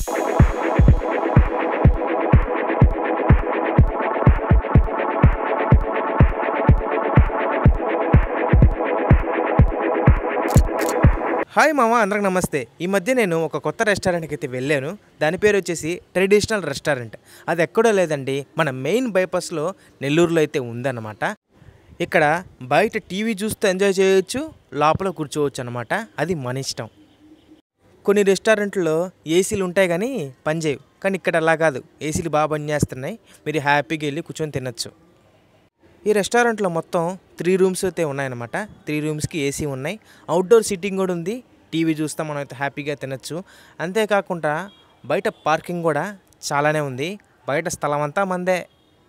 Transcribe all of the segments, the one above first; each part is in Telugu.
హాయ్ మామ అందరికి నమస్తే ఈ మధ్య నేను ఒక కొత్త రెస్టారెంట్కి అయితే వెళ్ళాను దాని పేరు వచ్చేసి ట్రెడిషనల్ రెస్టారెంట్ అది ఎక్కడో లేదండి మన మెయిన్ బైపాస్లో నెల్లూరులో అయితే ఉందన్నమాట ఇక్కడ బయట టీవీ చూస్తూ ఎంజాయ్ చేయొచ్చు లోపల కూర్చోవచ్చు అనమాట అది మన ఇష్టం కొన్ని రెస్టారెంట్లో ఏసీలు ఉంటాయి కానీ పనిచేయవు కానీ ఇక్కడ అలా కాదు ఏసీలు బాగా పనిచేస్తున్నాయి మీరు హ్యాపీగా వెళ్ళి కూర్చొని తినచ్చు ఈ రెస్టారెంట్లో మొత్తం త్రీ రూమ్స్ అయితే ఉన్నాయన్నమాట త్రీ రూమ్స్కి ఏసీ ఉన్నాయి అవుట్డోర్ సిట్టింగ్ కూడా ఉంది టీవీ చూస్తే మనం అయితే హ్యాపీగా తినచ్చు అంతేకాకుండా బయట పార్కింగ్ కూడా చాలానే ఉంది బయట స్థలం అంతా మందే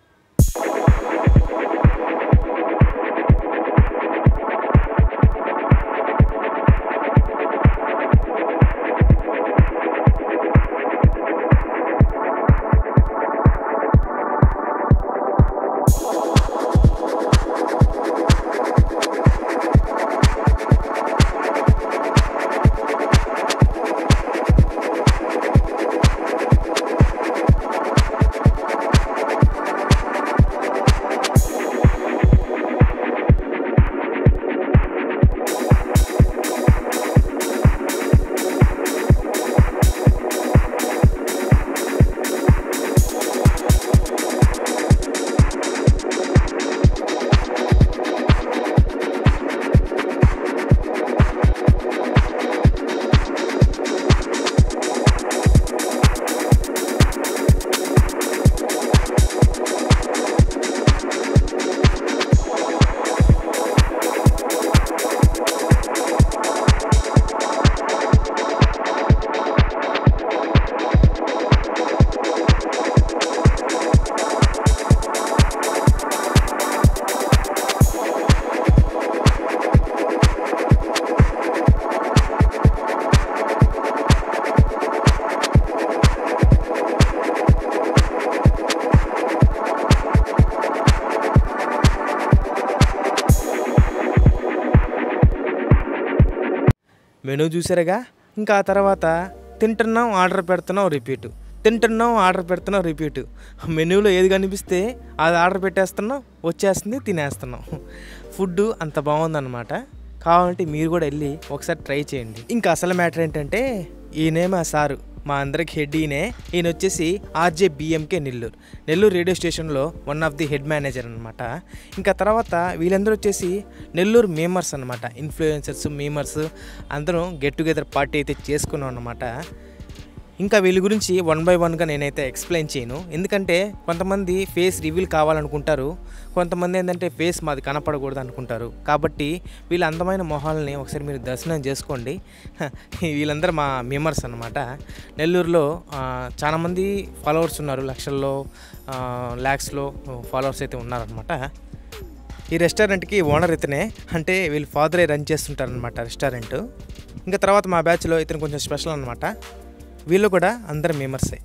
మెనూ చూసారుగా ఇంకా ఆ తర్వాత తింటున్నాం ఆర్డర్ పెడుతున్నాం రిపీట్ తింటున్నాం ఆర్డర్ పెడుతున్నాం రిపీట్ మెనూలో ఏది కనిపిస్తే అది ఆర్డర్ పెట్టేస్తున్నాం వచ్చేస్తుంది తినేస్తున్నాం ఫుడ్ అంత బాగుందన్నమాట కావాలంటే మీరు కూడా వెళ్ళి ఒకసారి ట్రై చేయండి ఇంకా అసలు మ్యాటర్ ఏంటంటే ఈయనే మా సారు మా అందరికి హెడ్ ఈయనే ఈయన వచ్చేసి RJ BMK Nellore Nellore radio స్టేషన్లో one of the head manager అనమాట ఇంకా తర్వాత వీళ్ళందరూ వచ్చేసి నెల్లూరు మేమర్స్ అనమాట ఇన్ఫ్లుయెన్సర్స్ మేమర్స్ అందరం గెట్ టుగెదర్ పార్టీ అయితే చేసుకున్నాం అనమాట ఇంకా వీళ్ళ గురించి వన్ బై వన్గా నేనైతే ఎక్స్ప్లెయిన్ చేయను ఎందుకంటే కొంతమంది ఫేస్ రివీల్ కావాలనుకుంటారు కొంతమంది ఏంటంటే ఫేస్ మాది కనపడకూడదు అనుకుంటారు కాబట్టి వీళ్ళ అందమైన మొహాలని ఒకసారి మీరు దర్శనం చేసుకోండి హ, వీళ్ళందరూ మా మెంబర్స్ అనమాట నెల్లూరులో ఆ, చాలామంది ఫాలోవర్స్ ఉన్నారు లక్షల్లో ల్యాక్స్లో ఫాలోవర్స్ అయితే ఉన్నారనమాట ఈ రెస్టారెంట్కి ఓనర్ ఇతనే అంటే వీళ్ళ ఫాదరే రన్ చేస్తుంటారనమాట రెస్టారెంట్ ఇంకా తర్వాత మా బ్యాచ్లో ఇతను కొంచెం స్పెషల్ అనమాట వీళ్ళు కూడా అందరు మేమర్సే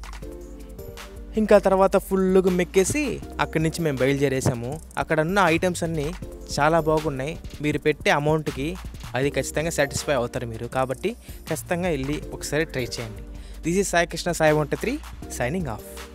ఇంకా తర్వాత ఫుల్గా మెక్కేసి అక్కడి నుంచి మేము బయలుదేరేసాము అక్కడ ఉన్న ఐటమ్స్ అన్నీ చాలా బాగున్నాయి మీరు పెట్టే అమౌంట్కి అది ఖచ్చితంగా సాటిస్ఫై అవుతారు మీరు కాబట్టి ఖచ్చితంగా వెళ్ళి ఒకసారి ట్రై చేయండి దిస్ ఈజ్ సాయి కృష్ణ సాయి వంట త్రీ సైనింగ్ ఆఫ్